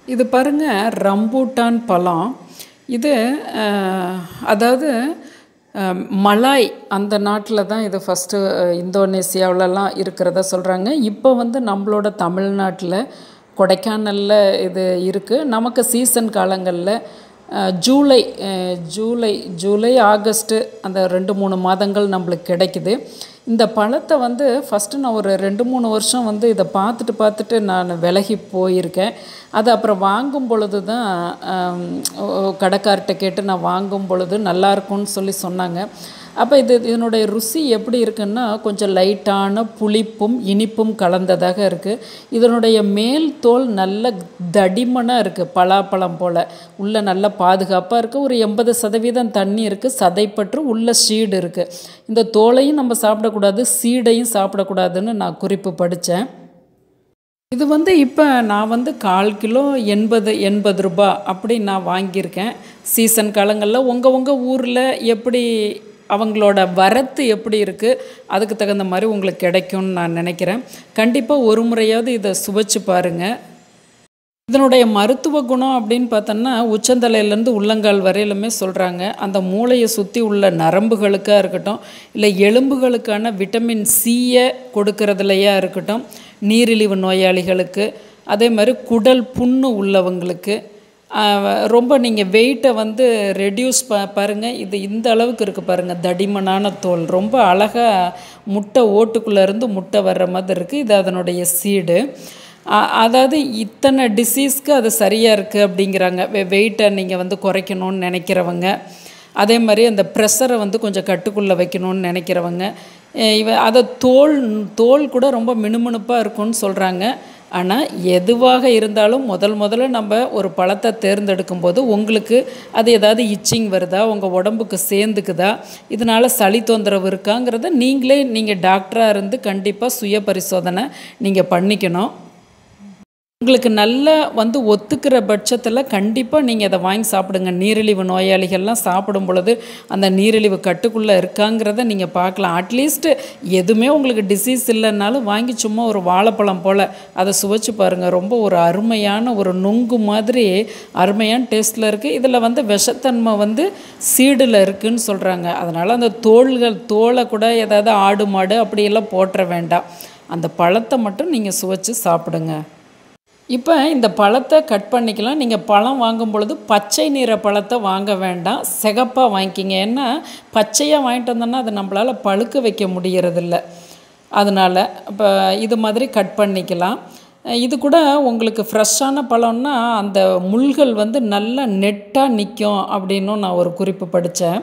இது பாருங்க ரம்பூட்டான் பழம் இது அஹ், அதாவது அஹ், மலாய் அந்த நாட்டில் தான் இது ஃபஸ்ட்டு இந்தோனேசியாவிலலாம் இருக்கிறதா சொல்கிறாங்க இப்போ வந்து நம்மளோட தமிழ்நாட்டில் கொடைக்கானலில் இது இருக்குது நமக்கு சீசன் காலங்களில் அஹ், ஜூலை அஹ், ஜூலை ஜூலை ஆகஸ்ட்டு அந்த ரெண்டு மூணு மாதங்கள் நம்மளுக்கு கிடைக்குது இந்த பழத்தை வந்து ஃபஸ்ட்டு நான் ஒரு ரெண்டு மூணு வருஷம் வந்து இதை பார்த்துட்டு பார்த்துட்டு நான் விலகி போயிருக்கேன் அது அப்புறம் வாங்கும் பொழுது தான் ஆம், ஓ, கடைக்கார்ட்ட கேட்டு நான் வாங்கும் பொழுது நல்லா இருக்கும்னு சொல்லி சொன்னாங்க அப்போ இது இதனுடைய ருசி எப்படி இருக்குன்னா கொஞ்சம் லைட்டான புளிப்பும் இனிப்பும் கலந்ததாக இருக்குது இதனுடைய மேல் தோல் நல்ல தடிமனாக இருக்குது பலாப்பழம் போல் உள்ள நல்ல பாதுகாப்பாக இருக்குது ஒரு எண்பது சதவீதம் தண்ணி இருக்குது சதைப்பற்று உள்ள சீடு இருக்குது இந்த தோலையும் நம்ம சாப்பிடக்கூடாது சீடையும் சாப்பிடக்கூடாதுன்னு நான் குறிப்பு படித்தேன் இது வந்து இப்போ நான் வந்து கால் கிலோ எண்பது எண்பது ரூபா அப்படி நான் வாங்கியிருக்கேன் சீசன் காலங்களில் உங்கள் உங்கள் ஊரில் எப்படி அவங்களோட வரத்து எப்படி இருக்குது அதுக்கு தகுந்த மாதிரி உங்களுக்கு கிடைக்கும்னு நான் நினைக்கிறேன் கண்டிப்பாக ஒரு முறையாவது இதை சுவைச்சு பாருங்கள் இதனுடைய மருத்துவ குணம் அப்படின்னு பார்த்தோன்னா உச்சந்தலையிலேருந்து உள்ளங்கால் வரையிலுமே சொல்கிறாங்க அந்த மூளையை சுற்றி உள்ள நரம்புகளுக்காக இருக்கட்டும் இல்லை எலும்புகளுக்கான விட்டமின் சியை கொடுக்கறதுலையா இருக்கட்டும் நீரிழிவு நோயாளிகளுக்கு அதே மாதிரி குடல் புண்ணு உள்ளவங்களுக்கு ஆஹ், ரொம்ப நீங்கள் வெயிட்டை வந்து ரெடியூஸ் ப பாருங்கள் இது இந்த அளவுக்கு இருக்குது பாருங்கள் தடிமனான தோல் ரொம்ப அழகாக முட்டை ஓட்டுக்குள்ளே இருந்து முட்டை வர்ற மாதிரி இருக்குது இது அதனுடைய சீடு அ- அதாவது இத்தனை டிசீஸ்க்கு அது சரியாக இருக்குது அப்படிங்கிறாங்க வெ வெயிட்டை நீங்கள் வந்து குறைக்கணும்னு நினைக்கிறவங்க அதே மாதிரி அந்த ப்ரெஷரை வந்து கொஞ்சம் கட்டுக்குள்ளே வைக்கணும்னு நினைக்கிறவங்க அஹ் இவ அதை தோல் தோல் கூட ரொம்ப மினுமினுப்பாக இருக்கும்னு சொல்கிறாங்க ஆனால் எதுவாக இருந்தாலும் முதல் முதல்ல நம்ம ஒரு பழத்தை தேர்ந்தெடுக்கும் போது உங்களுக்கு அது ஏதாவது இச்சிங் வருதா உங்கள் உடம்புக்கு சேர்ந்துக்குதா இதனால் சளி தொந்தரவு இருக்காங்கிறத நீங்களே நீங்கள் டாக்டராக இருந்து கண்டிப்பாக சுய பரிசோதனை நீங்கள் பண்ணிக்கணும் உங்களுக்கு நல்லா வந்து ஒத்துக்கிற பட்சத்தில் கண்டிப்பாக நீங்கள் அதை வாங்கி சாப்பிடுங்க நீரிழிவு நோயாளிகள்லாம் சாப்பிடும் பொழுது அந்த நீரிழிவு கட்டுக்குள்ளே இருக்காங்கிறத நீங்கள் பார்க்கலாம் அட்லீஸ்ட் எதுவுமே உங்களுக்கு டிசீஸ் இல்லைன்னாலும் வாங்கி சும்மா ஒரு வாழைப்பழம் போல் அதை சுவைச்சு பாருங்கள் ரொம்ப ஒரு அருமையான ஒரு நுங்கு மாதிரி அருமையான டேஸ்ட்டில் இருக்குது இதில் வந்து விஷத்தன்மை வந்து சீடில் இருக்குன்னு சொல்கிறாங்க அதனால் அந்த தோள்கள் தோலை கூட ஏதாவது ஆடு மாடு அப்படியெல்லாம் போட்டுற வேண்டாம் அந்த பழத்தை மட்டும் நீங்கள் சுவைச்சு சாப்பிடுங்க இப்போ இந்த பழத்தை கட் பண்ணிக்கலாம் நீங்கள் பழம் வாங்கும் பொழுது பச்சை நிற பழத்தை வாங்க வேண்டாம் சிகப்பாக வாங்கிக்கிங்க ஏன்னா பச்சையாக வாங்கிட்டு வந்தோன்னா அதை நம்மளால் பழுக்க வைக்க முடியறதில்ல அதனால் இப்போ இது மாதிரி கட் பண்ணிக்கலாம் இது கூட உங்களுக்கு ஃப்ரெஷ்ஷான பழம்னா அந்த முள்கள் வந்து நல்லா நெட்டாக நிற்கும் அப்படின்னும் நான் ஒரு குறிப்பு படித்தேன்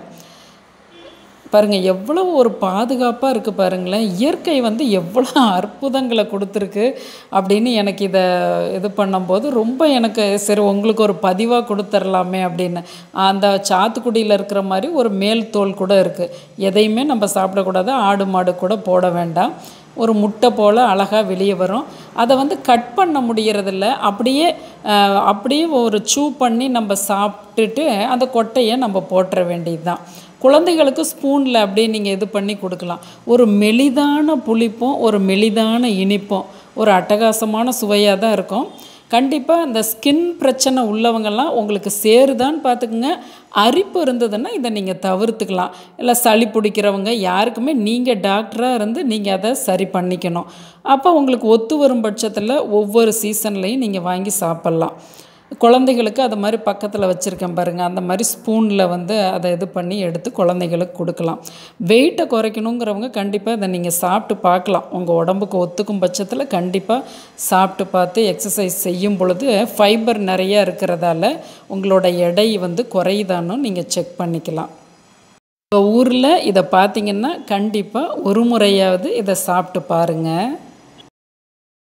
பாருங்கள் எவ்வளோ ஒரு பாதுகாப்பாக இருக்குது பாருங்களேன் இயற்கை வந்து எவ்வளோ அற்புதங்களை கொடுத்துருக்கு அப்படின்னு எனக்கு இதை இது பண்ணும்போது ரொம்ப எனக்கு சரி உங்களுக்கு ஒரு பதிவாக கொடுத்துர்லாமே அப்படின்னு அந்த சாத்துக்குடியில் இருக்கிற மாதிரி ஒரு மேல் தோல் கூட இருக்குது எதையுமே நம்ம சாப்பிடக்கூடாது ஆடு மாடு கூட போட வேண்டாம் ஒரு முட்டை போல் அழகாக வெளியே வரும் அதை வந்து கட் பண்ண முடியறதில்ல அப்படியே அஹ், அப்படியே ஒரு சூ பண்ணி நம்ம சாப்பிட்டுட்டு அந்த கொட்டையை நம்ம போட்டுற வேண்டியது தான் குழந்தைகளுக்கு ஸ்பூனில் அப்படியே நீங்கள் இது பண்ணி கொடுக்கலாம் ஒரு மெலிதான புளிப்பும் ஒரு மெலிதான இனிப்பும் ஒரு அட்டகாசமான சுவையாக தான் இருக்கும் கண்டிப்பாக இந்த ஸ்கின் பிரச்சனை உள்ளவங்கெல்லாம் உங்களுக்கு சேருதான்னு பார்த்துக்குங்க அரிப்பு இருந்ததுன்னா இதை நீங்கள் தவிர்த்துக்கலாம் இல்லை சளி பிடிக்கிறவங்க யாருக்குமே நீங்கள் டாக்டராக இருந்து நீங்கள் அதை சரி பண்ணிக்கணும் அப்போ உங்களுக்கு ஒத்து வரும் பட்சத்தில் ஒவ்வொரு சீசன்லேயும் நீங்கள் வாங்கி சாப்பிட்லாம் குழந்தைகளுக்கு அது மாதிரி பக்கத்தில் வச்சுருக்கேன் பாருங்கள் அந்த மாதிரி ஸ்பூனில் வந்து அதை இது பண்ணி எடுத்து குழந்தைகளுக்கு கொடுக்கலாம் வெயிட்டை குறைக்கணுங்கிறவங்க கண்டிப்பாக இதை நீங்கள் சாப்பிட்டு பார்க்கலாம் உங்கள் உடம்புக்கு ஒத்துக்கும் பட்சத்தில் கண்டிப்பாக சாப்பிட்டு பார்த்து எக்ஸசைஸ் செய்யும் பொழுது ஃபைபர் நிறையா இருக்கிறதால உங்களோட எடை வந்து குறையுதான்னு நீங்கள் செக் பண்ணிக்கலாம் உங்கள் ஊரில் இதை பார்த்தீங்கன்னா கண்டிப்பாக ஒரு முறையாவது இதை சாப்பிட்டு பாருங்கள்